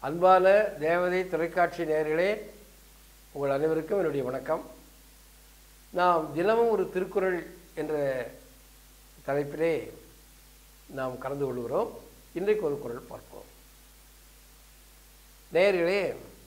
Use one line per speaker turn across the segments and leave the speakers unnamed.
அன்பான தேவதை தொலைக்காட்சி நேயர்களே உங்கள் அனைவருக்கும் என்னுடைய வணக்கம் நாம் தினமும் ஒரு திருக்குறள் என்ற தலைப்பிலே நாம் கலந்து கொள்கிறோம் இன்றைக்கு ஒரு குறள் பார்ப்போம் நேயர்களே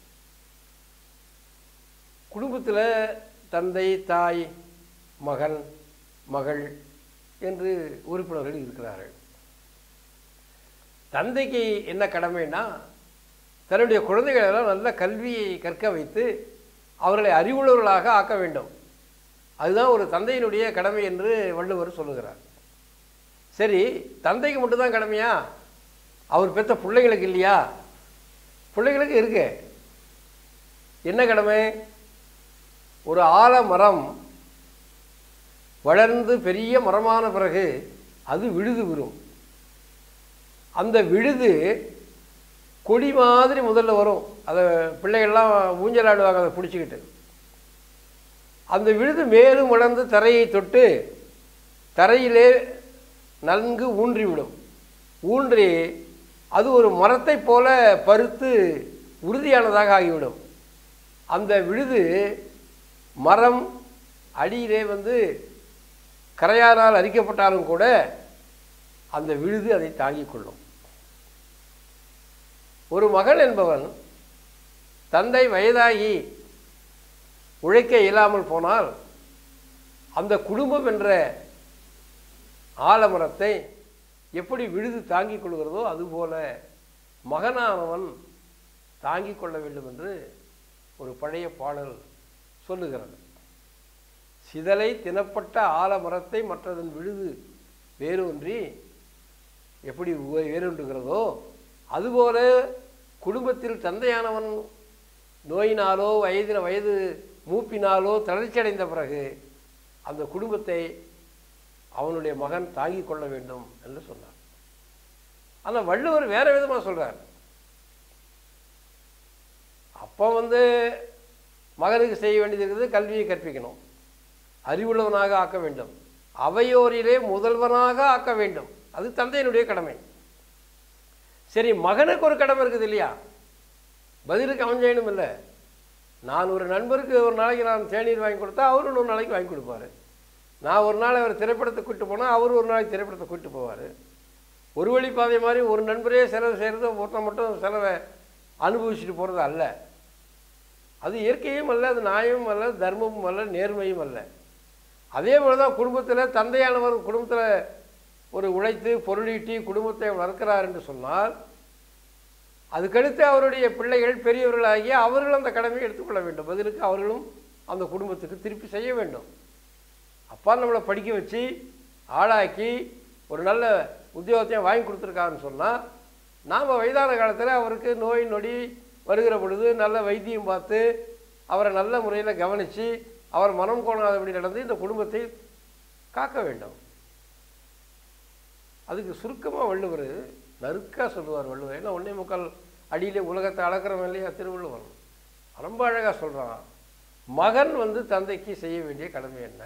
குடும்பத்தில் தந்தை தாய் மகன் மகள் என்று உறுப்பினர்கள் இருக்கிறார்கள் தந்தைக்கு என்ன கடமைன்னா தன்னுடைய குழந்தைகளெல்லாம் நல்ல கல்வியை கற்க வைத்து அவர்களை அறிவுள்ளவர்களாக ஆக்க வேண்டும் அதுதான் ஒரு தந்தையினுடைய கடமை என்று வள்ளுவர் சொல்லுகிறார் சரி தந்தைக்கு மட்டும்தான் கடமையா அவர் பெற்ற பிள்ளைங்களுக்கு இல்லையா பிள்ளைங்களுக்கு இருக்கு என்ன கடமை ஒரு ஆலமரம் வளர்ந்து பெரிய மரமான பிறகு அது விழுது விடும் அந்த விழுது கொடி மாதிரி முதல்ல வரும் அதை பிள்ளைகள்லாம் ஊஞ்சலாடுவாங்க அதை பிடிச்சிக்கிட்டு அந்த விழுது மேலும் வளர்ந்து தரையை தொட்டு தரையிலே நன்கு ஊன்றிவிடும் ஊன்றி அது ஒரு மரத்தைப் போல பருத்து உறுதியானதாக ஆகிவிடும் அந்த விழுது மரம் அடியிலே வந்து கரையானால் அரிக்கப்பட்டாலும் கூட அந்த விழுது அதை தாங்கிக் கொள்ளும் ஒரு மகள் என்பவன் தந்தை வயதாகி உழைக்க இயலாமல் போனால் அந்த குடும்பம் என்ற ஆலமரத்தை எப்படி விழுது தாங்கிக் கொள்கிறதோ அதுபோல மகனானவன் தாங்கிக் கொள்ள வேண்டும் என்று ஒரு பழைய பாடல் சொல்லுகிறது சிதலை தினப்பட்ட ஆலமரத்தை மற்றதன் விழுது வேரூன்றி எப்படி உ- வேரூன்றுகிறதோ அதுபோல குடும்பத்தில் தந்தையானவன் நோயினாலோ வயதின வயது மூப்பினாலோ தளர்ச்சியடைந்த பிறகு அந்த குடும்பத்தை அவனுடைய மகன் தாங்கிக் கொள்ள வேண்டும் என்று சொன்னார் ஆனால் வள்ளுவர் வேற விதமாக சொல்றார் அப்போ வந்து மகனுக்கு செய்ய வேண்டியது இருக்குது கல்வியை கற்பிக்கணும் அறிவுள்ளவனாக ஆக்க வேண்டும் அவையோரிலே முதல்வனாக ஆக்க வேண்டும் அது தந்தையினுடைய கடமை சரி மகனுக்கு ஒரு கடமை இருக்குது இல்லையா பதிலுக்கு அவன் செய்யணும் இல்லை நான் ஒரு நண்பருக்கு ஒரு நாளைக்கு நான் தேநீர் வாங்கி கொடுத்தா அவரும் இன்னொரு நாளைக்கு வாங்கி கொடுப்பாரு நான் ஒரு நாள் அவர் திரைப்படத்தை கூப்பிட்டு போனால் அவர் ஒரு நாளைக்கு திரைப்படத்தை கூப்பிட்டு போவார் ஒரு வழி பாதை மாதிரி ஒரு நண்பரே செலவு செய்கிறது ஒருத்தன் மட்டும் செலவை அனுபவிச்சுட்டு போகிறது அல்ல அது இயற்கையும் அல்ல அது நியாயமும் அல்ல தர்மமும் அல்ல நேர்மையும் அல்ல அதே போல தான் குடும்பத்தில் தந்தையானவர் குடும்பத்தில் ஒரு உழைத்து பொருளீட்டி குடும்பத்தை வளர்க்கிறார் என்று சொன்னால் அதுக்கடுத்து அவருடைய பிள்ளைகள் பெரியவர்களாகி அவர்கள் அந்த கடமையை எடுத்துக்கொள்ள வேண்டும் பதிலுக்கு அவர்களும் அந்த குடும்பத்துக்கு திருப்பி செய்ய வேண்டும் அப்பா நம்மளை படிக்க வச்சு ஆளாக்கி ஒரு நல்ல உத்தியோகத்தையும் வாங்கி கொடுத்துருக்காருன்னு சொன்னால் நாம் வயதான காலத்தில் அவருக்கு நோய் நொடி வருகிற பொழுது நல்ல வைத்தியம் பார்த்து அவரை நல்ல முறையில் கவனித்து அவர் மனம் கோணாதபடி நடந்து இந்த குடும்பத்தை காக்க வேண்டும் அதுக்கு சுருக்கமாக வள்ளுவர் நறுக்காக சொல்லுவார் வள்ளுவர் ஏன்னா ஒன்றே முக்கால் அடியிலே உலகத்தை அளக்கிறவன் இல்லையா திருவள்ளுவர் ரொம்ப அழகாக சொல்கிறான் மகன் வந்து தந்தைக்கு செய்ய வேண்டிய கடமை என்ன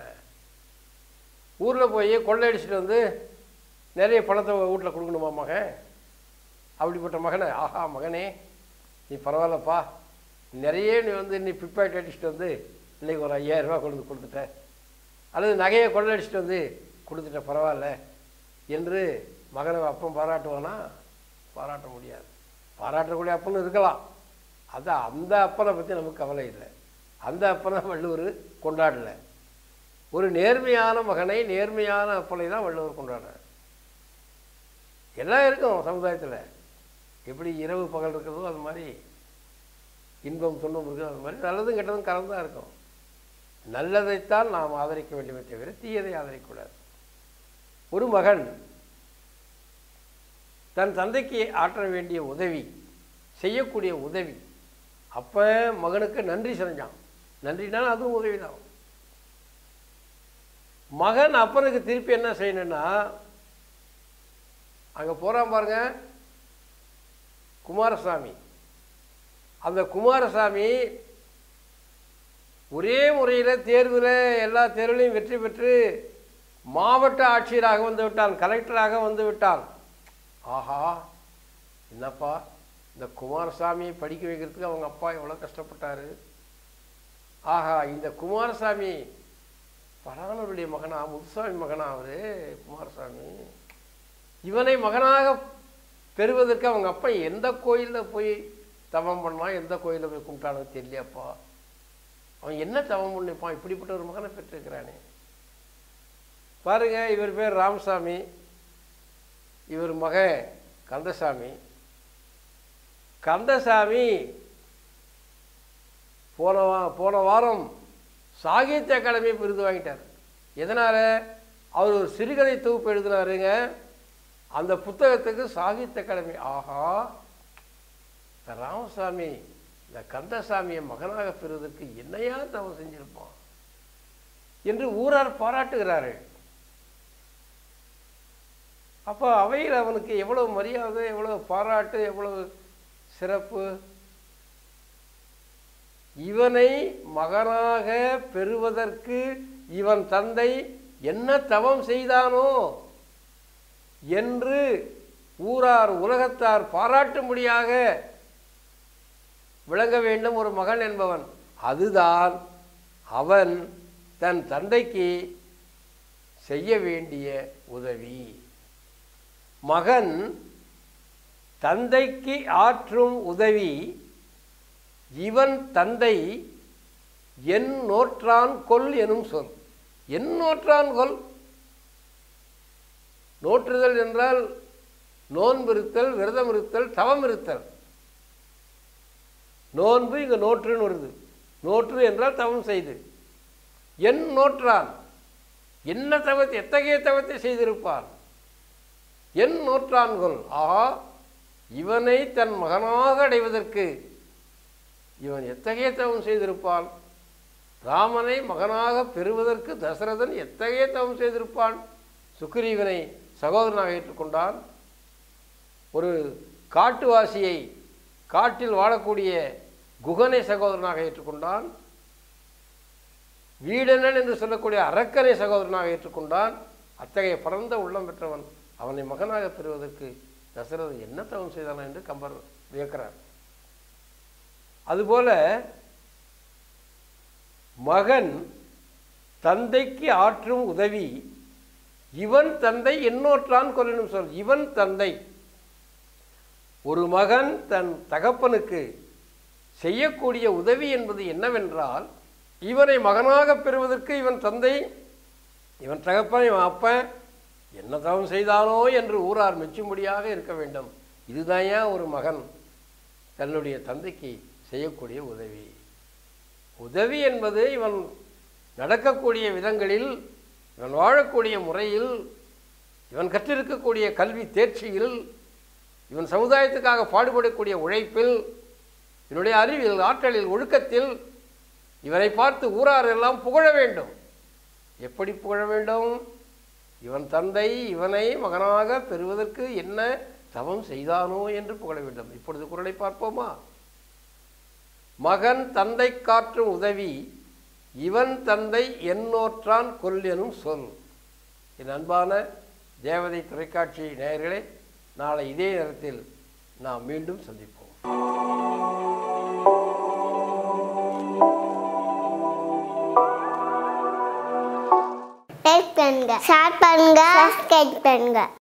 ஊரில் போய் கொள்ளையடிச்சிட்டு வந்து நிறைய பணத்தை வீட்டில் கொடுக்கணுமா மகன் அப்படிப்பட்ட மகனை ஆஹா மகனே நீ பரவாயில்லப்பா நிறைய நீ வந்து நீ பிப்பாய்ட் அடிச்சுட்டு வந்து இன்னைக்கு ஒரு ஐயாயிரம் ரூபாய் கொண்டு வந்து கொடுத்துட்ட அல்லது நகையை கொள்ளடிச்சிட்டு வந்து கொடுத்துட்ட பரவாயில்ல என்று மகனை அப்பன் பாராட்டுவானா பாராட்ட முடியாது பாராட்டக்கூடிய அப்பனும் இருக்கலாம் அது அந்த அப்பனை பற்றி நமக்கு கவலை இல்லை அந்த அப்பனை வள்ளுவர் கொண்டாடல ஒரு நேர்மையான மகனை நேர்மையான அப்பனை தான் வள்ளுவர் கொண்டாடுறார் எல்லாம் இருக்கும் சமுதாயத்தில் எப்படி இரவு பகல் இருக்கிறதோ அது மாதிரி இன்பம் துன்பம் இருக்குது அது மாதிரி நல்லதும் கெட்டதும் கலந்து தான் இருக்கும் நல்லதைத்தான் நாம் ஆதரிக்க வேண்டுமே தவிர தீயதை ஆதரிக்கக்கூடாது ஒரு மகன் தன் தந்தைக்கு ஆற்ற வேண்டிய உதவி செய்யக்கூடிய உதவி அப்போ மகனுக்கு நன்றி செஞ்சான் நன்றினாலும் அதுவும் உதவி தான் மகன் அப்பனுக்கு திருப்பி என்ன செய்யணும்னா அங்கே போகிறான் பாருங்க குமாரசாமி அந்த குமாரசாமி ஒரே முறையில் தேர்வில் எல்லா தேர்வுலையும் வெற்றி பெற்று மாவட்ட ஆட்சியராக வந்து விட்டான் கலெக்டராக வந்து விட்டான் ஆஹா என்னப்பா இந்த குமாரசாமியை படிக்க வைக்கிறதுக்கு அவங்க அப்பா எவ்வளோ கஷ்டப்பட்டாரு ஆஹா இந்த குமாரசாமி பரானருடைய மகனா முத்துசாமி மகனா அவரு குமாரசாமி இவனை மகனாக பெறுவதற்கு அவங்க அப்பா எந்த கோயிலில் போய் தவம் பண்ணான் எந்த கோயிலில் போய் கும்பிட்டானோ தெரியலையாப்பா அவன் என்ன தவம் பண்ணிப்பான் இப்படிப்பட்ட ஒரு மகனை பெற்றிருக்கிறானே பாருங்க இவர் பேர் ராமசாமி இவர் மகன் கந்தசாமி கந்தசாமி போன வா போன வாரம் சாகித்ய அகாடமி விருது வாங்கிட்டார் எதனால் அவர் ஒரு சிறுகதை தொகுப்பு எழுதினாருங்க அந்த புத்தகத்துக்கு சாகித்ய அகாடமி ஆஹா இந்த ராமசாமி இந்த கந்தசாமியை மகனாக பெறுவதற்கு என்னையா தவம் செஞ்சிருப்பான் என்று ஊரார் பாராட்டுகிறார்கள் அப்போ அவையில் அவனுக்கு எவ்வளவு மரியாதை எவ்வளவு பாராட்டு எவ்வளவு சிறப்பு இவனை மகனாக பெறுவதற்கு இவன் தந்தை என்ன தவம் செய்தானோ என்று ஊரார் உலகத்தார் பாராட்டும்படியாக விளங்க வேண்டும் ஒரு மகன் என்பவன் அதுதான் அவன் தன் தந்தைக்கு செய்ய வேண்டிய உதவி மகன் தந்தைக்கு ஆற்றும் உதவி இவன் தந்தை என் நோற்றான் கொல் எனும் சொல் என் நோற்றான் கொல் நோற்றுதல் என்றால் நோன்பிருத்தல் விரதம் இருத்தல் தவம் இருத்தல் நோன்பு இங்கே நோற்றுன்னு வருது நோற்று என்றால் தவம் செய்து என் நோற்றான் என்ன தவத்தை எத்தகைய தவத்தை செய்திருப்பான் என் நோற்றான்கொள் ஆஹா இவனை தன் மகனாக அடைவதற்கு இவன் எத்தகைய தவம் செய்திருப்பான் ராமனை மகனாக பெறுவதற்கு தசரதன் எத்தகைய தவம் செய்திருப்பான் சுக்ரீவனை சகோதரனாக ஏற்றுக்கொண்டான் ஒரு காட்டுவாசியை காட்டில் வாழக்கூடிய குகனை சகோதரனாக ஏற்றுக்கொண்டான் வீடனன் என்று சொல்லக்கூடிய அரக்கனை சகோதரனாக ஏற்றுக்கொண்டான் அத்தகைய பரந்த உள்ளம் பெற்றவன் அவனை மகனாக பெறுவதற்கு தசரதன் என்ன தவம் செய்தான் என்று கம்பர் வியக்கிறார் அதுபோல மகன் தந்தைக்கு ஆற்றும் உதவி இவன் தந்தை என்னோற்றான் கொல்லணும் சொல் இவன் தந்தை ஒரு மகன் தன் தகப்பனுக்கு செய்யக்கூடிய உதவி என்பது என்னவென்றால் இவனை மகனாக பெறுவதற்கு இவன் தந்தை இவன் தகப்பன் இவன் அப்பன் என்ன தவம் செய்தானோ என்று ஊரார் மெச்சும்படியாக இருக்க வேண்டும் இதுதான் ஏன் ஒரு மகன் தன்னுடைய தந்தைக்கு செய்யக்கூடிய உதவி உதவி என்பது இவன் நடக்கக்கூடிய விதங்களில் இவன் வாழக்கூடிய முறையில் இவன் கற்றிருக்கக்கூடிய கல்வி தேர்ச்சியில் இவன் சமுதாயத்துக்காக பாடுபடக்கூடிய உழைப்பில் இவனுடைய அறிவில் ஆற்றலில் ஒழுக்கத்தில் இவனை பார்த்து ஊரார் எல்லாம் புகழ வேண்டும் எப்படி புகழ வேண்டும் இவன் தந்தை இவனை மகனாக பெறுவதற்கு என்ன தவம் செய்தானோ என்று புகழ வேண்டும் இப்பொழுது குரலை பார்ப்போமா மகன் தந்தை காற்றும் உதவி இவன் தந்தை என்னோற்றான் கொல் எனும் சொல் என் அன்பான தேவதை தொலைக்காட்சி நேயர்களே நாளை இதே நேரத்தில் நாம் மீண்டும் சந்திப்போம்
லைக் பண்ணுங்க ஷேர் பண்ணுங்க சப்ஸ்கிரைப் பண்ணுங்க